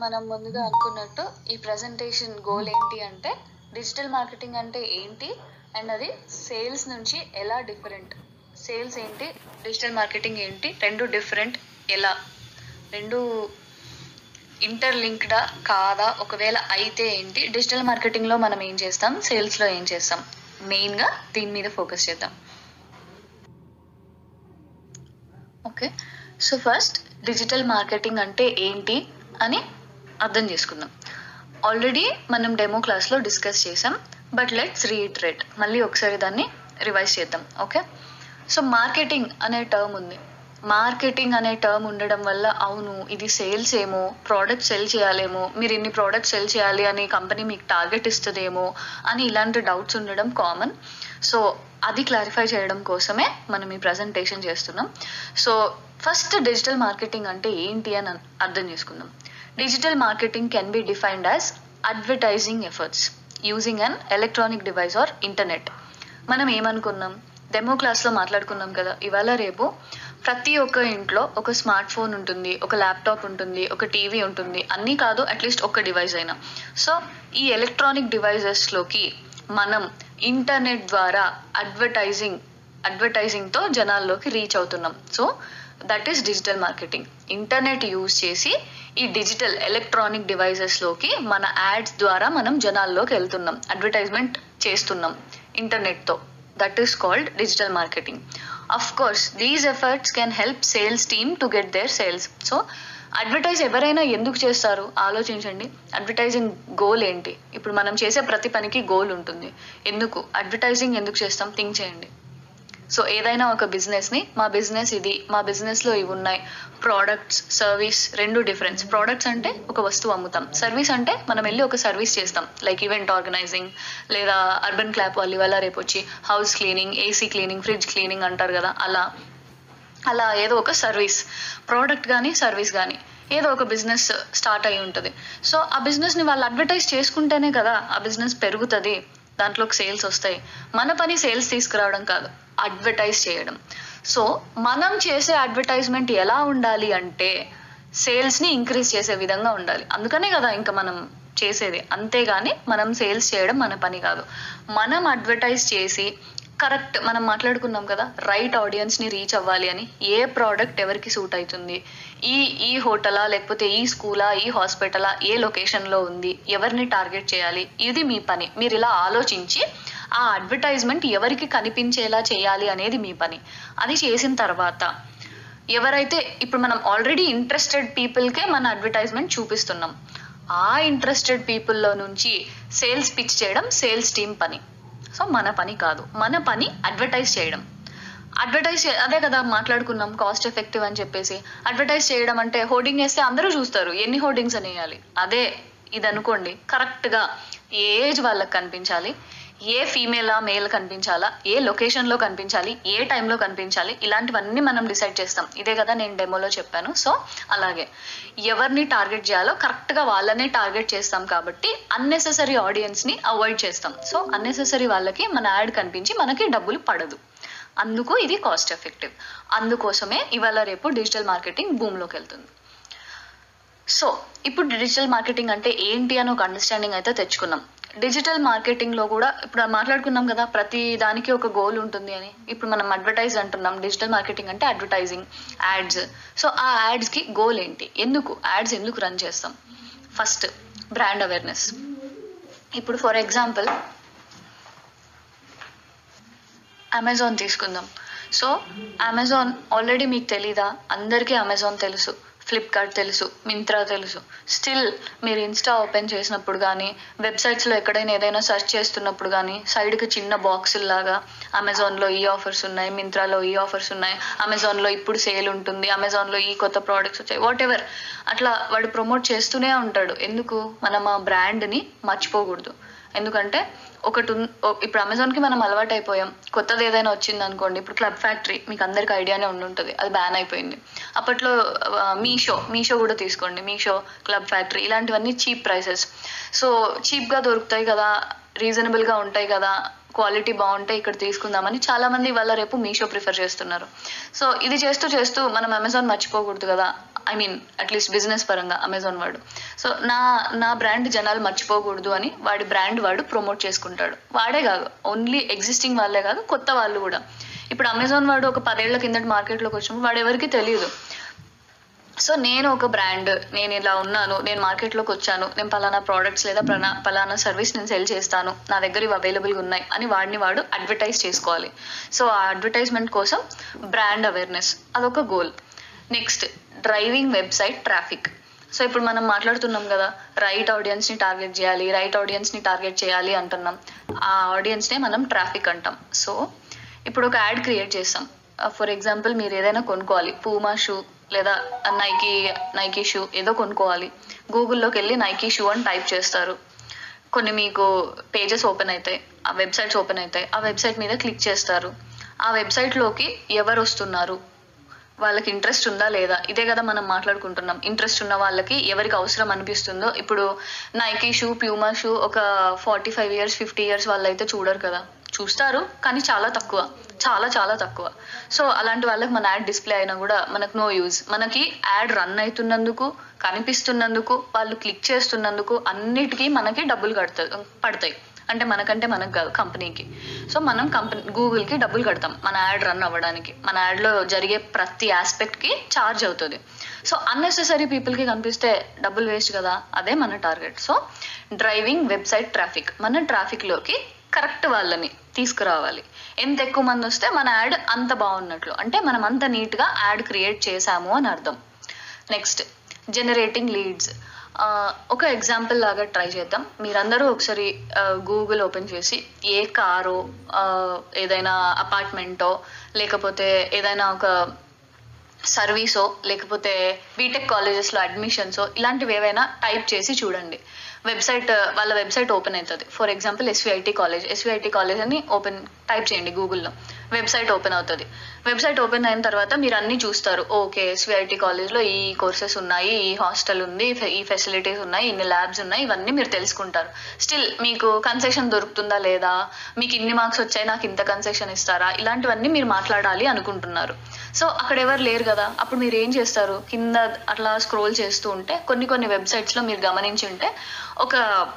మనం ముందుగా అనుకున్నట్టు ఈ ప్రజెంటేషన్ గోల్ ఏంటి అంటే డిజిటల్ మార్కెటింగ్ అంటే ఏంటి అండ్ అది సేల్స్ నుంచి ఎలా డిఫరెంట్ సేల్స్ ఏంటి డిజిటల్ మార్కెటింగ్ ఏంటి రెండు డిఫరెంట్ ఎలా రెండు ఇంటర్లింక్డా కాదా ఒకవేళ అయితే ఏంటి డిజిటల్ మార్కెటింగ్లో మనం ఏం చేస్తాం సేల్స్లో ఏం చేస్తాం మెయిన్గా దీని మీద ఫోకస్ చేద్దాం okay so first digital marketing అంటే ఏంటి అని అర్థం చేసుకుందాం ఆల్రెడీ మనం డెమో క్లాస్లో డిస్కస్ చేసాం బట్ లెట్స్ రీఇటరేట్ మళ్ళీ ఒకసారి దాన్ని రివైజ్ చేద్దాం ఓకే సో మార్కెటింగ్ అనే టర్మ్ ఉంది మార్కెటింగ్ అనే టర్మ్ ఉండడం వల్ల అవును ఇది సేల్స్ ఏమో ప్రోడక్ట్ సెల్ చేయాలేమో మీరు ఇన్ని ప్రోడక్ట్ సెల్ చేయాలి అని కంపెనీ మీకు టార్గెట్ ఇస్తుందేమో అని ఇలాంటి డౌట్స్ ఉండడం కామన్ సో అది క్లారిఫై చేయడం కోసమే మనం ఈ ప్రజెంటేషన్ చేస్తున్నాం సో ఫస్ట్ డిజిటల్ మార్కెటింగ్ అంటే ఏంటి అని అర్థం చేసుకుందాం digital marketing can be defined as advertising efforts using an electronic device or internet మనం ఏమనుకున్నాం డెమో క్లాస్లో మాట్లాడుకున్నాం కదా ఇవాళ రేపు ప్రతి ఒక్క ఇంట్లో ఒక స్మార్ట్ ఫోన్ ఉంటుంది ఒక ల్యాప్టాప్ ఉంటుంది ఒక టీవీ ఉంటుంది అన్నీ కాదు అట్లీస్ట్ ఒక డివైస్ అయినా సో ఈ ఎలక్ట్రానిక్ డివైజెస్లోకి మనం ఇంటర్నెట్ ద్వారా అడ్వర్టైజింగ్ అడ్వర్టైజింగ్తో జనాల్లోకి రీచ్ అవుతున్నాం so that is digital marketing internet use చేసి ఈ డిజిటల్ ఎలక్ట్రానిక్ డివైజెస్లోకి మన యాడ్స్ ద్వారా మనం జనాల్లోకి వెళ్తున్నాం అడ్వర్టైజ్మెంట్ చేస్తున్నాం ఇంటర్నెట్తో that is called digital marketing of course these efforts can help sales team to get their sales so advertise ఎవరైనా ఎందుకు చేస్తారు ఆలోచించండి అడ్వర్టైజింగ్ గోల్ ఏంటి ఇప్పుడు మనం చేసే ప్రతి పనికి గోల్ ఉంటుంది ఎందుకు అడ్వర్టైజింగ్ ఎందుకు చేస్తాం థింక్ చేయండి సో ఏదైనా ఒక బిజినెస్ని మా బిజినెస్ ఇది మా బిజినెస్లో ఇవి ఉన్నాయి ప్రోడక్ట్స్ సర్వీస్ రెండు డిఫరెన్స్ ప్రోడక్ట్స్ అంటే ఒక వస్తువు అమ్ముతాం సర్వీస్ అంటే మనం వెళ్ళి ఒక సర్వీస్ చేస్తాం లైక్ ఈవెంట్ ఆర్గనైజింగ్ లేదా అర్బన్ క్లాప్ వాళ్ళు ఇవాళ రేపు వచ్చి house cleaning AC cleaning fridge cleaning అంటారు కదా అలా అలా ఏదో ఒక సర్వీస్ ప్రోడక్ట్ కానీ సర్వీస్ కానీ ఏదో ఒక బిజినెస్ స్టార్ట్ అయి ఉంటుంది సో ఆ బిజినెస్ని వాళ్ళు అడ్వర్టైజ్ చేసుకుంటేనే కదా ఆ బిజినెస్ పెరుగుతుంది దాంట్లోకి సేల్స్ వస్తాయి మన పని సేల్స్ తీసుకురావడం కాదు అడ్వర్టైజ్ చేయడం సో మనం చేసే అడ్వర్టైజ్మెంట్ ఎలా ఉండాలి అంటే సేల్స్ని ఇంక్రీజ్ చేసే విధంగా ఉండాలి అందుకనే కదా ఇంకా మనం చేసేది అంతేగాని మనం సేల్స్ చేయడం మన పని కాదు మనం అడ్వర్టైజ్ చేసి కరెక్ట్ మనం మాట్లాడుకున్నాం కదా రైట్ ఆడియన్స్ని రీచ్ అవ్వాలి అని ఏ ప్రోడక్ట్ ఎవరికి సూట్ అవుతుంది ఈ ఈ హోటలా లేకపోతే ఈ స్కూలా ఈ హాస్పిటలా ఏ లొకేషన్లో ఉంది ఎవరిని టార్గెట్ చేయాలి ఇది మీ పని మీరు ఇలా ఆలోచించి ఆ అడ్వర్టైజ్మెంట్ ఎవరికి కనిపించేలా చేయాలి అనేది మీ పని అది చేసిన తర్వాత ఎవరైతే ఇప్పుడు మనం ఆల్రెడీ ఇంట్రెస్టెడ్ పీపుల్కే మన అడ్వర్టైజ్మెంట్ చూపిస్తున్నాం ఆ ఇంట్రెస్టెడ్ పీపుల్లో నుంచి సేల్స్ పిచ్ చేయడం సేల్స్ టీమ్ పని సో మన పని కాదు మన పని అడ్వర్టైజ్ చేయడం అడ్వర్టైజ్ అదే కదా మాట్లాడుకున్నాం కాస్ట్ ఎఫెక్టివ్ అని చెప్పేసి అడ్వర్టైజ్ చేయడం అంటే హోర్డింగ్ వేస్తే అందరూ చూస్తారు ఎన్ని హోర్డింగ్స్ అని వేయాలి అదే ఇది అనుకోండి కరెక్ట్గా ఏ ఏజ్ వాళ్ళకి కనిపించాలి ఏ ఫీమేలా మేల్ కనిపించాలా ఏ లొకేషన్లో కనిపించాలి ఏ టైంలో కనిపించాలి ఇలాంటివన్నీ మనం డిసైడ్ చేస్తాం ఇదే కదా నేను డెమోలో చెప్పాను సో అలాగే ఎవరిని టార్గెట్ చేయాలో కరెక్ట్గా వాళ్ళనే టార్గెట్ చేస్తాం కాబట్టి అన్నెసెసరీ ఆడియన్స్ని అవాయిడ్ చేస్తాం సో అన్నెసెసరీ వాళ్ళకి మన యాడ్ కనిపించి మనకి డబ్బులు పడదు అందుకు ఇది కాస్ట్ ఎఫెక్టివ్ అందుకోసమే ఇవాళ రేపు డిజిటల్ మార్కెటింగ్ భూమిలోకి వెళ్తుంది సో ఇప్పుడు డిజిటల్ మార్కెటింగ్ అంటే ఏంటి అని ఒక అండర్స్టాండింగ్ అయితే తెచ్చుకున్నాం డిజిటల్ మార్కెటింగ్లో కూడా ఇప్పుడు మాట్లాడుకున్నాం కదా ప్రతి దానికి ఒక గోల్ ఉంటుంది అని ఇప్పుడు మనం అడ్వర్టైజ్ అంటున్నాం డిజిటల్ మార్కెటింగ్ అంటే అడ్వర్టైజింగ్ యాడ్స్ సో ఆ యాడ్స్కి గోల్ ఏంటి ఎందుకు యాడ్స్ ఎందుకు రన్ చేస్తాం ఫస్ట్ బ్రాండ్ అవేర్నెస్ ఇప్పుడు ఫర్ ఎగ్జాంపుల్ అమెజాన్ తీసుకుందాం సో అమెజాన్ ఆల్రెడీ మీకు తెలీదా అందరికీ అమెజాన్ తెలుసు ఫ్లిప్కార్ట్ తెలుసు మింత్రా తెలుసు స్టిల్ మీరు ఇన్స్టా ఓపెన్ చేసినప్పుడు కానీ వెబ్సైట్స్లో ఎక్కడైనా ఏదైనా సెర్చ్ చేస్తున్నప్పుడు కానీ సైడ్కి చిన్న బాక్సుల్లాగా అమెజాన్లో ఈ ఆఫర్స్ ఉన్నాయి మింత్రాలో ఈ ఆఫర్స్ ఉన్నాయి అమెజాన్లో ఇప్పుడు సేల్ ఉంటుంది అమెజాన్లో ఈ కొత్త ప్రోడక్ట్స్ వచ్చాయి వాట్ ఎవర్ అట్లా వాడు ప్రమోట్ చేస్తూనే ఉంటాడు ఎందుకు మనం ఆ బ్రాండ్ని మర్చిపోకూడదు ఎందుకంటే ఒకటి ఉన్- ఓ- ఇప్పుడు అమెజాన్కి మనం అలవాటు అయిపోయాం కొత్తది ఏదైనా వచ్చింది అనుకోండి ఇప్పుడు క్లబ్ ఫ్యాక్టరీ మీకు అందరికి ఐడియానే ఉండి ఉంటుంది అది బ్యాన్ అయిపోయింది అప్పట్లో ఆ, మీషో మీషో కూడా తీసుకోండి మీషో క్లబ్ ఫ్యాక్టరీ ఇలాంటివన్నీ చీప్ ప్రైసెస్ సో చీప్గా దొరుకుతాయి కదా రీజనబుల్గా ఉంటాయి కదా క్వాలిటీ బాగుంటే ఇక్కడ తీసుకుందామని చాలా మంది ఇవాళ రేపు మీషో ప్రిఫర్ చేస్తున్నారు సో ఇది చేస్తూ చేస్తూ మనం అమెజాన్ మర్చిపోకూడదు కదా ఐ మీన్ అట్లీస్ట్ బిజినెస్ పరంగా అమెజాన్ వాడు సో నా నా బ్రాండ్ జనాలు మర్చిపోకూడదు అని వాడి బ్రాండ్ వాడు ప్రమోట్ చేసుకుంటాడు వాడే కాదు ఓన్లీ ఎగ్జిస్టింగ్ వాళ్ళే కాదు కొత్త వాళ్ళు కూడా ఇప్పుడు అమెజాన్ వాడు ఒక పదేళ్ల కిందటి మార్కెట్లోకి వచ్చినప్పుడు వాడు ఎవరికి తెలియదు సో నేను ఒక బ్రాండ్ నేను ఇలా ఉన్నాను నేను మార్కెట్లోకి వచ్చాను నేను పలానా ప్రోడక్ట్స్ లేదా పలానా పలానా సర్వీస్ నేను సెల్ చేస్తాను నా దగ్గర ఇవి అవైలబుల్గా ఉన్నాయి అని వాడిని వాడు అడ్వర్టైజ్ చేసుకోవాలి సో ఆ అడ్వర్టైజ్మెంట్ కోసం బ్రాండ్ అవేర్నెస్ అదొక goal next driving website traffic so ఇప్పుడు మనం మాట్లాడుతున్నాం కదా రైట్ ఆడియన్స్ని టార్గెట్ చేయాలి రైట్ ఆడియన్స్ని టార్గెట్ చేయాలి అంటున్నాం ఆ ఆడియన్స్నే మనం ట్రాఫిక్ అంటాం సో ఇప్పుడు ఒక యాడ్ క్రియేట్ చేస్తాం ఫర్ ఎగ్జాంపుల్ మీరు ఏదైనా కొనుక్కోవాలి పూమా షూ లేదా నైకీ నైకీ షూ ఏదో కొనుక్కోవాలి గూగుల్లోకి వెళ్ళి నైకీ షూ అని టైప్ చేస్తారు కొన్ని మీకు పేజెస్ ఓపెన్ అవుతాయి ఆ వెబ్సైట్స్ ఓపెన్ అవుతాయి ఆ వెబ్సైట్ మీద క్లిక్ చేస్తారు ఆ వెబ్సైట్లోకి ఎవరు వస్తున్నారు వాళ్ళకి ఇంట్రెస్ట్ ఉందా లేదా ఇదే కదా మనం మాట్లాడుకుంటున్నాం ఇంట్రెస్ట్ ఉన్న వాళ్ళకి ఎవరికి అవసరం అనిపిస్తుందో ఇప్పుడు నైకీ షూ ప్యూమా షూ ఒక forty five years fifty years వాళ్ళైతే చూడరు కదా చూస్తారు కానీ చాలా తక్కువ చాలా చాలా తక్కువ సో అలాంటి వాళ్ళకి మన యాడ్ డిస్ప్లే అయినా కూడా మనకు నో యూజ్ మనకి యాడ్ రన్ అవుతున్నందుకు కనిపిస్తున్నందుకు వాళ్ళు క్లిక్ చేస్తున్నందుకు అన్నిటికీ మనకి డబ్బులు కడతాయి పడతాయి అంటే మనకంటే మనకు కాదు కంపెనీకి సో మనం కంపెనీ గూగుల్కి డబ్బులు కడతాం మన యాడ్ రన్ అవ్వడానికి మన యాడ్లో జరిగే ప్రతి ఆస్పెక్ట్కి ఛార్జ్ అవుతుంది సో అన్నెసెసరీ పీపుల్కి కనిపిస్తే డబ్బులు వేస్ట్ కదా అదే మన target so driving website traffic మన ట్రాఫిక్లోకి కరెక్ట్ వాళ్ళని తీసుకురావాలి ఎంత ఎక్కువ మంది వస్తే మన యాడ్ అంత బాగున్నట్లు అంటే మనం అంత నీట్గా యాడ్ క్రియేట్ చేశాము అని అర్థం నెక్స్ట్ జనరేటింగ్ లీడ్స్ ఒక ఎగ్జాంపుల్ లాగా ట్రై చేద్దాం మీరందరూ ఒకసారి గూగుల్ ఓపెన్ చేసి ఏ కారో ఏదైనా అపార్ట్మెంటో లేకపోతే ఏదైనా ఒక సర్వీసో లేకపోతే బీటెక్ కాలేజెస్లో అడ్మిషన్సో ఇలాంటివి ఏవైనా టైప్ చేసి చూడండి వెబ్సైట్ వాళ్ళ వెబ్సైట్ ఓపెన్ అవుతుంది for example S V I T college S V I T college అని ఓపెన్ టైప్ చేయండి గూగుల్లో వెబ్సైట్ ఓపెన్ అవుతుంది వెబ్సైట్ ఓపెన్ అయిన తర్వాత మీరు అన్ని చూస్తారు ఓకే ఎస్విఐటి కాలేజ్లో ఈ కోర్సెస్ ఉన్నాయి ఈ హాస్టల్ ఉంది ఈ ఫెసిలిటీస్ ఉన్నాయి ఇన్ని ల్యాబ్స్ ఉన్నాయి ఇవన్నీ మీరు తెలుసుకుంటారు స్టిల్ మీకు కన్సెషన్ దొరుకుతుందా లేదా మీకు ఇన్ని మార్క్స్ వచ్చాయి నాకు ఇంత కన్సెషన్ ఇస్తారా ఇలాంటివన్నీ మీరు మాట్లాడాలి అనుకుంటున్నారు సో అక్కడ ఎవరు లేరు కదా అప్పుడు మీరు ఏం చేస్తారు కింద అట్లా స్క్రోల్ చేస్తూ ఉంటే కొన్ని కొన్ని వెబ్సైట్స్లో మీరు గమనించి ఉంటే ఒక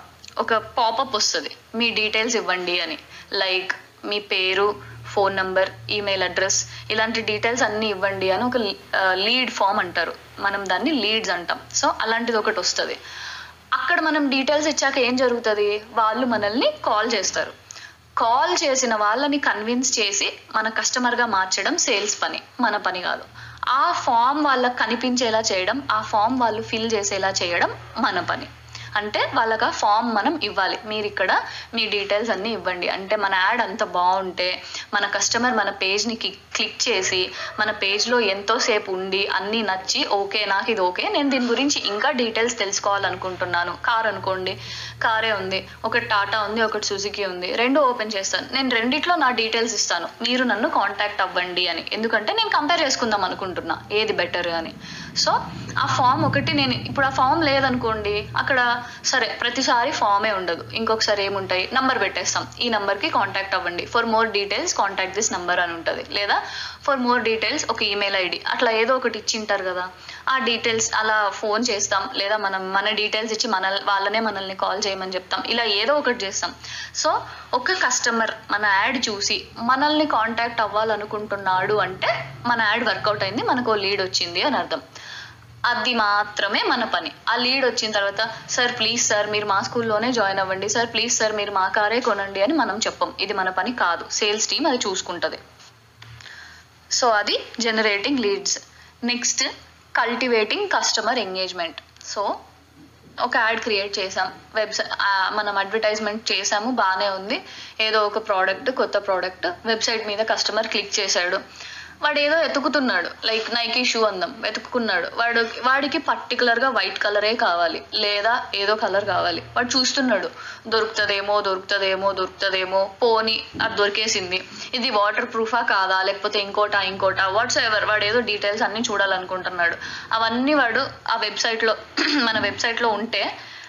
ఒక పాపప్ వస్తుంది మీ డీటెయిల్స్ ఇవ్వండి అని లైక్ మీ పేరు ఫోన్ నంబర్ ఈమెయిల్ అడ్రస్ ఇలాంటి డీటెయిల్స్ అన్నీ ఇవ్వండి అని ఒక లీడ్ ఫామ్ అంటారు మనం దాన్ని లీడ్స్ అంటాం సో అలాంటిది ఒకటి వస్తుంది అక్కడ మనం డీటెయిల్స్ ఇచ్చాక ఏం జరుగుతుంది వాళ్ళు మనల్ని కాల్ చేస్తారు కాల్ చేసిన వాళ్ళని కన్విన్స్ చేసి మన కస్టమర్గా మార్చడం సేల్స్ పని మన పని కాదు ఆ ఫామ్ వాళ్ళకి కనిపించేలా చేయడం ఆ ఫామ్ వాళ్ళు ఫిల్ చేసేలా చేయడం మన పని అంటే వాళ్ళకి ఆ ఫామ్ మనం ఇవ్వాలి మీరు ఇక్కడ మీ డీటెయిల్స్ అన్నీ ఇవ్వండి అంటే మన యాడ్ అంత బాగుంటే మన కస్టమర్ మన పేజ్ని క్లిక్ చేసి మన పేజ్లో ఎంతోసేపు ఉండి అన్నీ నచ్చి ఓకే నాకు ఇది ఓకే నేను దీని గురించి ఇంకా డీటెయిల్స్ తెలుసుకోవాలనుకుంటున్నాను కార్ అనుకోండి కారే ఉంది ఒకటి టాటా ఉంది ఒకటి సుజుకి ఉంది రెండు ఓపెన్ చేస్తాను నేను రెండిట్లో నా డీటెయిల్స్ ఇస్తాను మీరు నన్ను కాంటాక్ట్ అవ్వండి అని ఎందుకంటే నేను కంపేర్ చేసుకుందాం అనుకుంటున్నా ఏది బెటర్ అని సో ఆ ఫామ్ ఒకటి నేను ఇప్పుడు ఆ ఫామ్ లేదనుకోండి అక్కడ సరే ప్రతిసారి ఫామే ఉండదు ఇంకొకసారి ఏముంటాయి నంబర్ పెట్టేస్తాం ఈ నంబర్కి కాంటాక్ట్ అవ్వండి for more details contact this number అని ఉంటుంది లేదా ఫర్ మోర్ డీటెయిల్స్ ఒక ఈమెయిల్ ఐడి అట్లా ఏదో ఒకటి ఇచ్చింటారు కదా ఆ డీటెయిల్స్ అలా ఫోన్ చేస్తాం లేదా మనం మన డీటెయిల్స్ ఇచ్చి మన వాళ్ళనే మనల్ని కాల్ చేయమని చెప్తాం ఇలా ఏదో ఒకటి చేస్తాం సో ఒక కస్టమర్ మన యాడ్ చూసి మనల్ని కాంటాక్ట్ అవ్వాలనుకుంటున్నాడు అంటే మన యాడ్ వర్కౌట్ అయింది మనకు లీడ్ వచ్చింది అని అర్థం అది మాత్రమే మన పని ఆ లీడ్ వచ్చిన తర్వాత సార్ ప్లీజ్ సార్ మీరు మా స్కూల్లోనే జాయిన్ అవ్వండి సార్ ప్లీజ్ సార్ మీరు మా కారే కొనండి అని మనం చెప్పం ఇది మన పని కాదు సేల్స్ టీమ్ అది చూసుకుంటుంది సో అది generating leads next cultivating customer engagement so ఒక యాడ్ క్రియేట్ చేసాం వెబ్సైట్ మనం అడ్వర్టైజ్మెంట్ చేసాము బాగానే ఉంది ఏదో ఒక ప్రోడక్ట్ కొత్త ప్రోడక్ట్ వెబ్సైట్ మీద కస్టమర్ క్లిక్ చేశాడు వాడు ఏదో ఎతుకుతున్నాడు లైక్ నైకీ షూ అందం వెతుక్కున్నాడు వాడు వాడికి పర్టికులర్గా వైట్ కలరే కావాలి లేదా ఏదో కలర్ కావాలి వాడు చూస్తున్నాడు దొరుకుతుందేమో దొరుకుతుందేమో దొరుకుతుందేమో పోని అది దొరికేసింది ఇది వాటర్ ప్రూఫా కాదా లేకపోతే ఇంకోటా ఇంకోటా వాట్స్ ఎవర్ వాడు ఏదో డీటెయిల్స్ అన్ని చూడాలనుకుంటున్నాడు అవన్నీ వాడు ఆ వెబ్సైట్లో మన వెబ్సైట్లో ఉంటే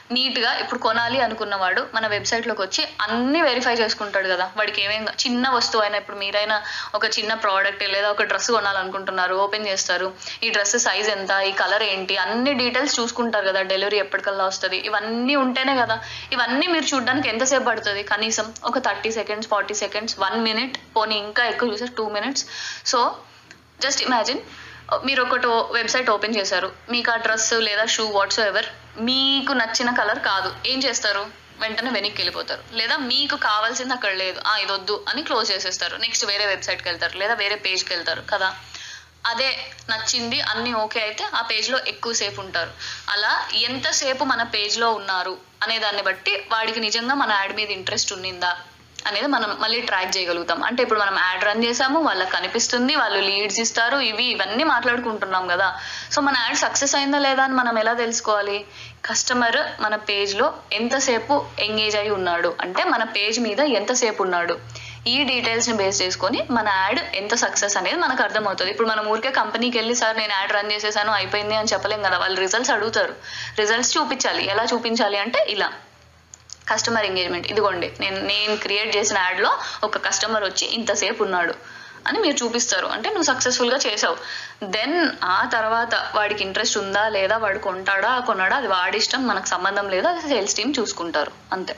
నీట్గా ఇప్పుడు కొనాలి అనుకున్నవాడు మన వెబ్సైట్లోకి వచ్చి అన్ని వెరిఫై చేసుకుంటాడు కదా వాడికి ఏమేం చిన్న వస్తువు అయినా ఇప్పుడు మీరైనా ఒక చిన్న ప్రోడక్ట్ లేదా ఒక డ్రెస్ కొనాలనుకుంటున్నారు ఓపెన్ చేస్తారు ఈ డ్రెస్ సైజ్ ఎంత ఈ కలర్ ఏంటి అన్ని డీటెయిల్స్ చూసుకుంటారు కదా డెలివరీ ఎప్పటికల్లా వస్తుంది ఇవన్నీ ఉంటేనే కదా ఇవన్నీ మీరు చూడడానికి ఎంతసేపు పడుతుంది కనీసం ఒక thirty seconds forty seconds one minute పోనీ ఇంకా ఎక్కువ చూసారు two minutes so just imagine మీరు ఒకటి వెబ్సైట్ ఓపెన్ చేశారు మీకు ఆ డ్రెస్ లేదా షూ వాట్స్ ఎవర్ మీకు నచ్చిన కలర్ కాదు ఏం చేస్తారు వెంటనే వెనక్కి వెళ్ళిపోతారు లేదా మీకు కావాల్సింది అక్కడ లేదు ఆ ఇది వద్దు అని క్లోజ్ చేసేస్తారు నెక్స్ట్ వేరే వెబ్సైట్కి వెళ్తారు లేదా వేరే పేజ్కి వెళ్తారు కదా అదే నచ్చింది అన్ని ఓకే అయితే ఆ పేజ్లో ఎక్కువసేపు ఉంటారు అలా ఎంతసేపు మన పేజ్లో ఉన్నారు అనే దాన్ని బట్టి వాడికి నిజంగా మన యాడ్ మీద ఇంట్రెస్ట్ ఉన్నిందా అనేది మనం మళ్ళీ ట్రాక్ చేయగలుగుతాం అంటే ఇప్పుడు మనం యాడ్ రన్ చేసాము వాళ్ళకి కనిపిస్తుంది వాళ్ళు లీడ్స్ ఇస్తారు ఇవి ఇవన్నీ మాట్లాడుకుంటున్నాం కదా సో మన యాడ్ సక్సెస్ అయిందా లేదా అని మనం ఎలా తెలుసుకోవాలి కస్టమర్ మన పేజ్లో ఎంతసేపు ఎంగేజ్ అయి ఉన్నాడు అంటే మన పేజ్ మీద ఎంతసేపు ఉన్నాడు ఈ డీటెయిల్స్ ని బేస్ చేసుకొని మన యాడ్ ఎంత సక్సెస్ అనేది మనకు అర్థమవుతుంది ఇప్పుడు మనం ఊరికే కంపెనీకి వెళ్ళి సార్ నేను యాడ్ రన్ చేసేసాను అయిపోయింది అని చెప్పలేం కదా వాళ్ళు రిజల్ట్స్ అడుగుతారు రిజల్ట్స్ చూపించాలి ఎలా చూపించాలి అంటే ఇలా కస్టమర్ ఎంగేజ్మెంట్ ఇదిగోండి నేను నేను క్రియేట్ చేసిన యాడ్లో ఒక కస్టమర్ వచ్చి ఇంతసేపు ఉన్నాడు అని మీరు చూపిస్తారు అంటే నువ్వు సక్సెస్ఫుల్గా చేసావు దెన్ ఆ తర్వాత వాడికి ఇంట్రెస్ట్ ఉందా లేదా వాడు కొంటాడా కొన్నాడా అది వాడి ఇష్టం మనకు సంబంధం లేదు అది సేల్స్ టీమ్ చూసుకుంటారు అంతే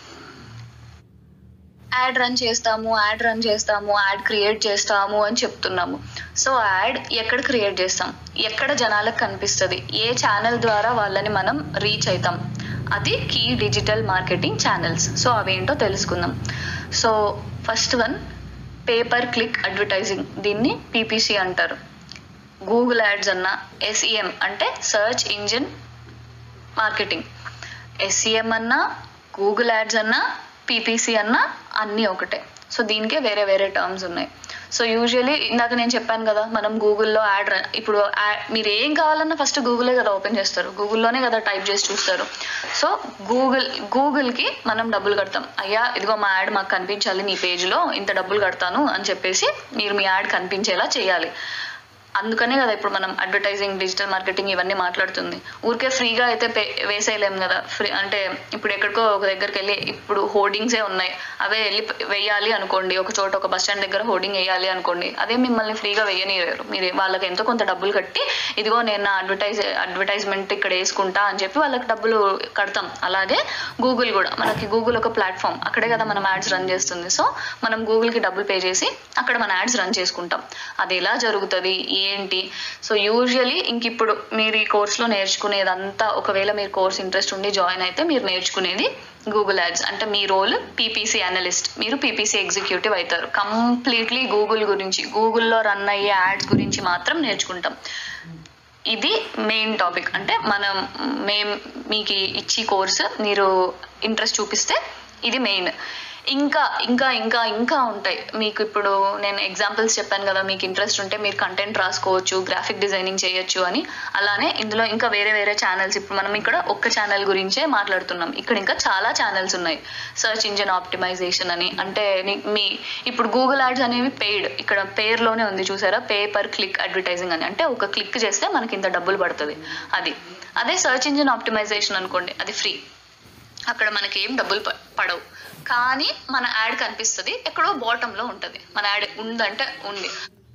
యాడ్ రన్ చేస్తాము యాడ్ రన్ చేస్తాము యాడ్ క్రియేట్ చేస్తాము అని చెప్తున్నాము సో యాడ్ ఎక్కడ క్రియేట్ చేస్తాం ఎక్కడ జనాలకు కనిపిస్తుంది ఏ ఛానల్ ద్వారా వాళ్ళని మనం రీచ్ అవుతాం అది key digital marketing channels so అవేంటో తెలుసుకుందాం so first one pay per click advertising దీన్ని పీపీసీ అంటారు గూగుల్ యాడ్స్ అన్న ఎస్ఈఎం అంటే సర్చ్ ఇంజిన్ మార్కెటింగ్ ఎస్ఈఎం అన్నా గూగుల్ యాడ్స్ అన్నా పీపీసీ అన్నా అన్నీ ఒకటే సో దీనికే వేరే వేరే టర్మ్స్ ఉన్నాయి సో యూజువలీ ఇందాక నేను చెప్పాను కదా మనం గూగుల్లో యాడ్ ఇప్పుడు మీరు ఏం కావాలన్నా ఫస్ట్ గూగులే కదా ఓపెన్ చేస్తారు గూగుల్లోనే కదా టైప్ చేసి చూస్తారు సో గూగుల్ గూగుల్కి మనం డబ్బులు కడతాం అయ్యా ఇదిగో మా యాడ్ మాకు కనిపించాలి నీ పేజ్లో ఇంత డబ్బులు కడతాను అని చెప్పేసి మీరు మీ యాడ్ కనిపించేలా చేయాలి అందుకనే కదా ఇప్పుడు మనం అడ్వర్టైజింగ్ డిజిటల్ మార్కెటింగ్ ఇవన్నీ మాట్లాడుతుంది ఊరికే ఫ్రీగా అయితే పే వేసేయలేం కదా ఫ్రీ అంటే ఇప్పుడు ఎక్కడికో ఒక దగ్గరికి వెళ్ళి ఇప్పుడు హోర్డింగ్సే ఉన్నాయి అవే వెళ్ళి వేయాలి అనుకోండి ఒక చోట ఒక బస్ స్టాండ్ దగ్గర హోర్డింగ్ వేయాలి అనుకోండి అదే మిమ్మల్ని ఫ్రీగా వేయనివ్వరు మీరు వాళ్ళకి ఎంతో కొంత డబ్బులు కట్టి ఇదిగో నేను నా అడ్వర్టైజ్ అడ్వర్టైజ్మెంట్ ఇక్కడ వేసుకుంటా అని చెప్పి వాళ్ళకి డబ్బులు కడతాం అలాగే గూగుల్ కూడా మనకి గూగుల్ ఒక ప్లాట్ఫామ్ అక్కడే కదా మనం యాడ్స్ రన్ చేస్తుంది సో మనం గూగుల్కి డబ్బులు పే చేసి అక్కడ మన యాడ్స్ రన్ చేసుకుంటాం అది ఎలా జరుగుతుంది ఏంటి సో యూజువలీ ఇంక ఇప్పుడు మీరు ఈ కోర్స్లో నేర్చుకునేదంతా ఒకవేళ మీరు కోర్స్ ఇంట్రెస్ట్ ఉండి జాయిన్ అయితే మీరు నేర్చుకునేది గూగుల్ యాడ్స్ అంటే మీ రోల్ పీపీసీ అనలిస్ట్ మీరు పీపీసీ ఎగ్జిక్యూటివ్ అవుతారు కంప్లీట్లీ గూగుల్ గురించి గూగుల్లో రన్ అయ్యే యాడ్స్ గురించి మాత్రం నేర్చుకుంటాం ఇది మెయిన్ టాపిక్ అంటే మనం మేం మీకు ఇచ్చి కోర్సు మీరు ఇంట్రెస్ట్ చూపిస్తే ఇది మెయిన్ ఇంకా ఇంకా ఇంకా ఇంకా ఉంటాయి మీకు ఇప్పుడు నేను ఎగ్జాంపుల్స్ చెప్పాను కదా మీకు ఇంట్రెస్ట్ ఉంటే మీరు కంటెంట్ రాసుకోవచ్చు గ్రాఫిక్ డిజైనింగ్ చేయొచ్చు అని అలానే ఇందులో ఇంకా వేరే వేరే ఛానల్స్ ఇప్పుడు మనం ఇక్కడ ఒక్క ఛానల్ గురించే మాట్లాడుతున్నాం ఇక్కడ ఇంకా చాలా ఛానల్స్ ఉన్నాయి సర్చ్ ఇంజిన్ ఆప్టిమైజేషన్ అని అంటే మీ ఇప్పుడు గూగుల్ యాడ్స్ అనేవి పెయిడ్ ఇక్కడ పేర్లోనే ఉంది చూసారా పే పర్ క్లిక్ అడ్వర్టైజింగ్ అని అంటే ఒక క్లిక్ చేస్తే మనకి ఇంత డబ్బులు పడుతుంది అది అదే సర్చ్ ఇంజిన్ ఆప్టిమైజేషన్ అనుకోండి అది ఫ్రీ అక్కడ మనకి ఏం డబ్బులు పడవు కానీ మన యాడ్ కనిపిస్తుంది ఎక్కడో బాటంలో ఉంటుంది మన యాడ్ ఉందంటే ఉంది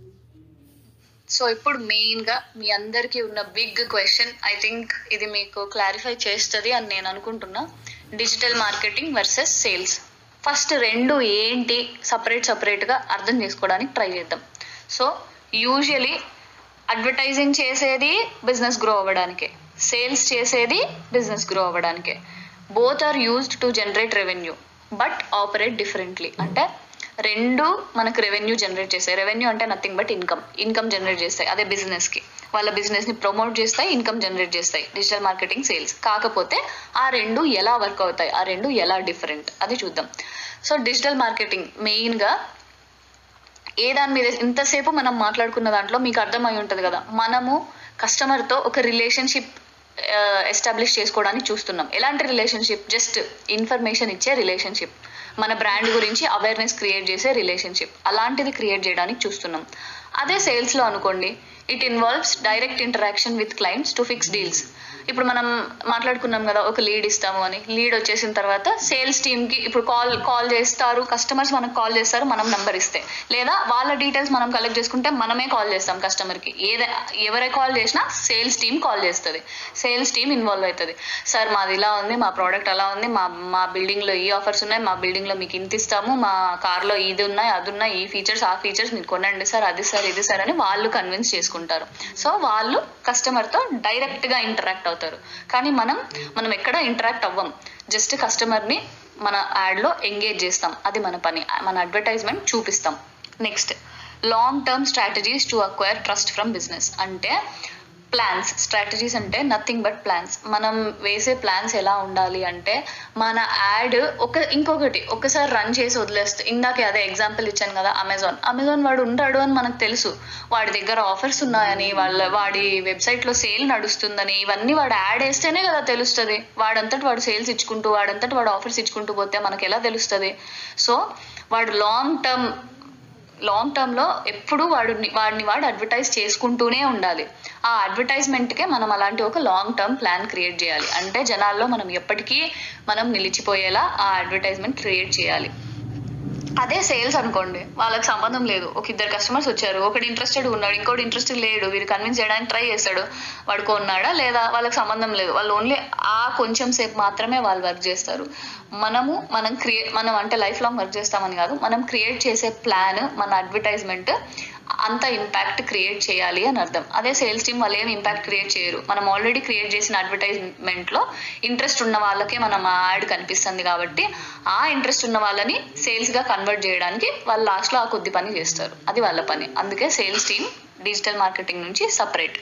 సో ఇప్పుడు మెయిన్గా మీ అందరికీ ఉన్న బిగ్ క్వశ్చన్ ఐ థింక్ ఇది మీకు క్లారిఫై చేస్తుంది అని నేను అనుకుంటున్నా digital marketing versus sales first రెండు ఏంటి సపరేట్ సపరేట్గా అర్థం చేసుకోవడానికి ట్రై చేద్దాం సో యూజువలీ అడ్వర్టైజింగ్ చేసేది బిజినెస్ గ్రో అవ్వడానికే సేల్స్ చేసేది బిజినెస్ గ్రో అవ్వడానికే both are used to generate revenue but operate differently అంటే రెండు మనకు రెవెన్యూ జనరేట్ చేస్తాయి రెవెన్యూ అంటే nothing but income income generate చేస్తాయి అదే బిజినెస్కి వాళ్ళ బిజినెస్ని ప్రమోట్ చేస్తాయి ఇన్కమ్ జనరేట్ చేస్తాయి డిజిటల్ మార్కెటింగ్ సేల్స్ కాకపోతే ఆ రెండు ఎలా వర్క్ అవుతాయి ఆ రెండు ఎలా డిఫరెంట్ అది చూద్దాం సో డిజిటల్ మార్కెటింగ్ మెయిన్గా ఏ దాని మీద ఇంతసేపు మనం మాట్లాడుకున్న దాంట్లో మీకు అర్థమై ఉంటుంది కదా మనము కస్టమర్తో ఒక రిలేషన్షిప్ ఎస్టాబ్లిష్ చేసుకోవడానికి చూస్తున్నాం ఎలాంటి రిలేషన్షిప్ జస్ట్ ఇన్ఫర్మేషన్ ఇచ్చే రిలేషన్షిప్ మన బ్రాండ్ గురించి అవేర్నెస్ క్రియేట్ చేసే రిలేషన్షిప్ అలాంటిది క్రియేట్ చేయడానికి చూస్తున్నాం అదే సేల్స్లో అనుకోండి it involves direct interaction with clients to fix deals ఇప్పుడు మనం మాట్లాడుకున్నాం కదా ఒక లీడ్ ఇస్తాము అని లీడ్ వచ్చేసిన తర్వాత సేల్స్ టీమ్కి ఇప్పుడు కాల్ కాల్ చేస్తారు కస్టమర్స్ మనకు కాల్ చేస్తారు మనం నెంబర్ ఇస్తే లేదా వాళ్ళ డీటెయిల్స్ మనం కలెక్ట్ చేసుకుంటే మనమే కాల్ చేస్తాం కస్టమర్కి ఏదే ఎవరే కాల్ చేసినా సేల్స్ టీమ్ కాల్ చేస్తుంది సేల్స్ టీమ్ ఇన్వాల్వ్ అవుతుంది సార్ మాది ఇలా ఉంది మా ప్రోడక్ట్ అలా ఉంది మా మా బిల్డింగ్లో ఈ ఆఫర్స్ ఉన్నాయి మా బిల్డింగ్లో మీకు ఇంత ఇస్తాము మా కార్లో ఇది ఉన్నాయి అది ఉన్నాయి ఈ ఫీచర్స్ ఆ ఫీచర్స్ మీరు కొనండి సార్ అది సార్ ఇది సార్ అని వాళ్ళు కన్విన్స్ చేసుకుంటారు సో వాళ్ళు కస్టమర్తో డైరెక్ట్గా ఇంటరాక్ట్ అవుతారు కానీ మనం మనం ఎక్కడ ఇంటరాక్ట్ అవ్వం జస్ట్ కస్టమర్ని మన యాడ్లో ఎంగేజ్ చేస్తాం అది మన పని మన అడ్వర్టైజ్మెంట్ చూపిస్తాం next long term strategies to acquire trust from business అంటే ప్లాన్స్ స్ట్రాటజీస్ అంటే నథింగ్ బట్ ప్లాన్స్ మనం వేసే ప్లాన్స్ ఎలా ఉండాలి అంటే మన యాడ్ ఒక ఇంకొకటి ఒకసారి రన్ చేసి వదిలేస్తే ఇందాకే అదే ఎగ్జాంపుల్ ఇచ్చాను కదా అమెజాన్ అమెజాన్ వాడు ఉంటాడు అని మనకు తెలుసు వాడి దగ్గర ఆఫర్స్ ఉన్నాయని వాళ్ళ వాడి వెబ్సైట్లో సేల్ నడుస్తుందని ఇవన్నీ వాడు యాడ్ వేస్తేనే కదా తెలుస్తుంది వాడంతటి వాడు సేల్స్ ఇచ్చుకుంటూ వాడంతటి వాడు ఆఫర్స్ ఇచ్చుకుంటూ పోతే మనకు ఎలా తెలుస్తుంది సో వాడు లాంగ్ టర్మ్ లాంగ్ టర్మ్ లో ఎప్పుడు వాడు వాడిని వాడు అడ్వర్టైజ్ చేసుకుంటూనే ఉండాలి ఆ అడ్వర్టైజ్మెంట్ కే మనం అలాంటి ఒక లాంగ్ టర్మ్ ప్లాన్ క్రియేట్ చేయాలి అంటే జనాల్లో మనం ఎప్పటికీ మనం నిలిచిపోయేలా ఆ అడ్వర్టైజ్మెంట్ క్రియేట్ చేయాలి అదే సేల్స్ అనుకోండి వాళ్ళకి సంబంధం లేదు ఒక ఇద్దరు కస్టమర్స్ వచ్చారు ఒకటి ఇంట్రెస్టెడ్ ఉన్నాడు ఇంకోటి ఇంట్రెస్టెడ్ లేడు వీరు కన్విన్స్ చేయడానికి ట్రై చేస్తాడు వాడు కొన్నాడా లేదా వాళ్ళకి సంబంధం లేదు వాళ్ళు ఓన్లీ ఆ కొంచెం సేపు మాత్రమే వాళ్ళు వర్క్ చేస్తారు మనము మనం క్రియేట్ మనం అంటే లైఫ్ లాంగ్ వర్క్ చేస్తామని కాదు మనం క్రియేట్ చేసే ప్లాన్ మన అడ్వర్టైజ్మెంట్ అంత ఇంపాక్ట్ క్రియేట్ చేయాలి అని అర్థం అదే సేల్స్ టీమ్ వాళ్ళు ఏం ఇంపాక్ట్ క్రియేట్ చేయరు మనం ఆల్రెడీ క్రియేట్ చేసిన అడ్వర్టైజ్మెంట్ లో ఇంట్రెస్ట్ ఉన్న వాళ్ళకే మనం ఆ యాడ్ కనిపిస్తుంది కాబట్టి ఆ ఇంట్రెస్ట్ ఉన్న వాళ్ళని సేల్స్ గా కన్వర్ట్ చేయడానికి వాళ్ళు లాస్ట్ లో ఆ కొద్ది పని చేస్తారు అది వాళ్ళ పని అందుకే సేల్స్ టీమ్ డిజిటల్ మార్కెటింగ్ నుంచి separate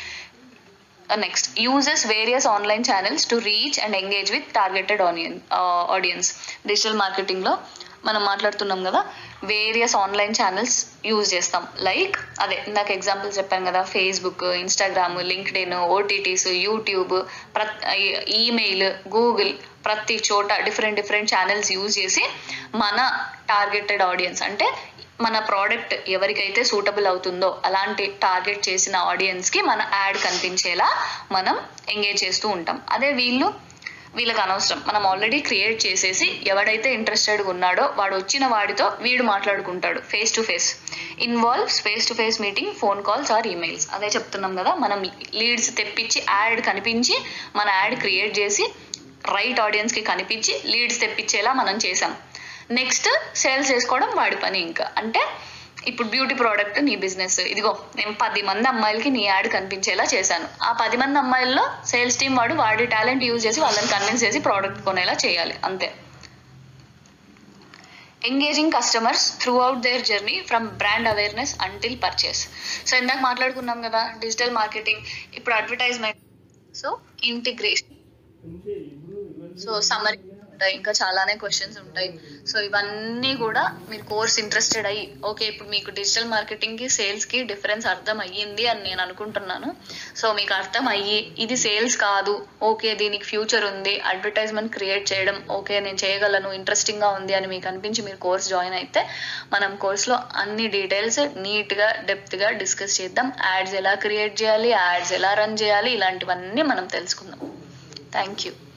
next uses various online channels to reach and engage with targeted onion audience digital marketing లో మనం మాట్లాడుతున్నాం కదా వేరియస్ ఆన్లైన్ ఛానల్స్ యూజ్ చేస్తాం లైక్ అదే ఇందాక ఎగ్జాంపుల్ చెప్పాను కదా Facebook Instagram LinkedIn OTTs YouTube ప్రత్ ఈమెయిల్ గూగుల్ ప్రతి చోట డిఫరెంట్ డిఫరెంట్ ఛానల్స్ యూజ్ చేసి మన టార్గెటెడ్ ఆడియన్స్ అంటే మన ప్రోడక్ట్ ఎవరికైతే సూటబుల్ అవుతుందో అలాంటి టార్గెట్ చేసిన ఆడియన్స్ కి మన యాడ్ కనిపించేలా మనం ఎంగేజ్ చేస్తూ ఉంటాం అదే వీళ్ళు వీళ్ళకి అనవసరం మనం ఆల్రెడీ క్రియేట్ చేసేసి ఎవడైతే ఇంట్రెస్టెడ్ ఉన్నాడో వాడు వచ్చిన వాడితో వీడు మాట్లాడుకుంటాడు face to face involves face to face meeting phone calls or emails అదే చెప్తున్నాం కదా మనం లీడ్స్ తెప్పించి యాడ్ కనిపించి మన యాడ్ క్రియేట్ చేసి రైట్ ఆడియన్స్ కి కనిపించి లీడ్స్ తెప్పించేలా మనం చేసాం నెక్స్ట్ సేల్స్ చేసుకోవడం వాడి పని ఇంకా అంటే ఇప్పుడు బ్యూటీ ప్రోడక్ట్ నీ బిజినెస్ ఇదిగో నేను పది మంది అమ్మాయిలకి నీ యాడ్ కనిపించేలా చేశాను ఆ పది మంది అమ్మాయిల్లో సేల్స్ టీం వాడు వాడి టాలెంట్ యూజ్ చేసి వాళ్ళని కన్విన్స్ చేసి ప్రోడక్ట్ కొనేలా చేయాలి అంతే engaging customers throughout their journey from brand awareness until purchase so ఇందాక మాట్లాడుకున్నాం కదా డిజిటల్ మార్కెటింగ్ ఇప్పుడు advertisement so integration so summary ఉంటాయి ఇంకా చాలానే క్వశ్చన్స్ ఉంటాయి సో ఇవన్నీ కూడా మీరు కోర్స్ ఇంట్రెస్టెడ్ అయ్యి ఓకే ఇప్పుడు మీకు డిజిటల్ మార్కెటింగ్ కి సేల్స్ కి డిఫరెన్స్ అర్థం అయ్యింది అని నేను అనుకుంటున్నాను సో మీకు అర్థం అయ్యి ఇది సేల్స్ కాదు ఓకే దీనికి ఫ్యూచర్ ఉంది అడ్వర్టైజ్మెంట్ క్రియేట్ చేయడం ఓకే నేను చేయగలను ఇంట్రెస్టింగ్ గా ఉంది అని మీకు అనిపించి మీరు కోర్స్ జాయిన్ అయితే మనం కోర్స్ లో అన్ని డీటెయిల్స్ నీట్ గా డెప్త్ గా డిస్కస్ చేద్దాం యాడ్స్ ఎలా క్రియేట్ చేయాలి యాడ్స్ ఎలా రన్ చేయాలి ఇలాంటివన్నీ మనం తెలుసుకుందాం థ్యాంక్ యూ